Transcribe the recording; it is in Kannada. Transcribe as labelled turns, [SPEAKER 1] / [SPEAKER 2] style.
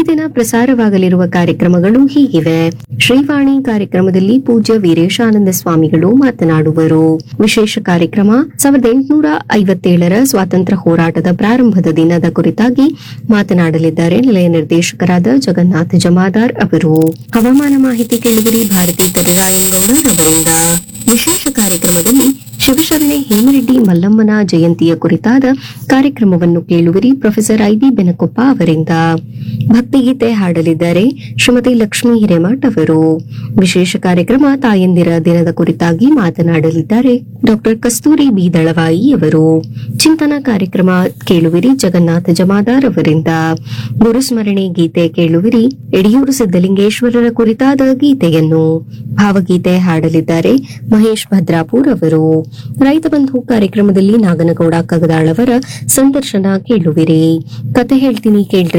[SPEAKER 1] ದಿನ ಪ್ರಸಾರವಾಗಲಿರುವ ಕಾರ್ಯಕ್ರಮಗಳು ಹೀಗಿವೆ ಶ್ರೀವಾಣಿ ಕಾರ್ಯಕ್ರಮದಲ್ಲಿ ಪೂಜ್ಯ ವೀರೇಶಾನಂದ ಸ್ವಾಮಿಗಳು ಮಾತನಾಡುವರು ವಿಶೇಷ ಕಾರ್ಯಕ್ರಮ ಸಾವಿರದ ಎಂಟುನೂರ ಐವತ್ತೇಳರ ಸ್ವಾತಂತ್ರ್ಯ ಹೋರಾಟದ ಪ್ರಾರಂಭದ ದಿನದ ಕುರಿತಾಗಿ ಮಾತನಾಡಲಿದ್ದಾರೆ ನಿಲಯ ನಿರ್ದೇಶಕರಾದ ಜಗನ್ನಾಥ ಜಮಾದಾರ್ ಅವರು ಹವಾಮಾನ ಮಾಹಿತಿ ಕೇಳುವರಿ ಭಾರತಿ ತರುರಾಯಗೌಡ ಅವರಿಂದ ವಿಶೇಷ ಕಾರ್ಯಕ್ರಮದಲ್ಲಿ ಶಿವಶರಣೆ ಹೇಮರೆಡ್ಡಿ ಮಲ್ಲಮ್ಮನ ಜಯಂತಿಯ ಕುರಿತಾದ ಕಾರ್ಯಕ್ರಮವನ್ನು ಕೇಳುವಿರಿ ಪ್ರೊಫೆಸರ್ ಐಬಿ ಬೆನಕೊಪ್ಪ ಅವರಿಂದ ಭಕ್ತಿಗೀತೆ ಹಾಡಲಿದ್ದಾರೆ ಶ್ರೀಮತಿ ಲಕ್ಷ್ಮೀ ಹಿರೇಮಠ್ ಅವರು ವಿಶೇಷ ಕಾರ್ಯಕ್ರಮ ತಾಯಂದಿರ ದಿನದ ಕುರಿತಾಗಿ ಮಾತನಾಡಲಿದ್ದಾರೆ ಡಾಕ್ಟರ್ ಕಸ್ತೂರಿ ಬಿ ದಳವಾಯಿ ಅವರು ಚಿಂತನ ಕಾರ್ಯಕ್ರಮ ಕೇಳುವಿರಿ ಜಗನ್ನಾಥ ಜಮಾದಾರ್ ಅವರಿಂದ ಗುರುಸ್ಮರಣೆ ಗೀತೆ ಕೇಳುವಿರಿ ಯಡಿಯೂರು ಸಿದ್ದಲಿಂಗೇಶ್ವರರ ಕುರಿತಾದ ಗೀತೆಯನ್ನು ಭಾವಗೀತೆ ಹಾಡಲಿದ್ದಾರೆ ಮಹೇಶ್ ಭದ್ರಾಪುರ್ ಅವರು ರೈತ ಬಂಧು ಕಾರ್ಯಕ್ರಮದಲ್ಲಿ ನಾಗನಗೌಡ ಕಗದಾಳವರ ಸಂದರ್ಶನ ಕೇಳುವಿರಿ ಕತೆ ಹೇಳ್ತೀನಿ ಕೇಳ್ರಿ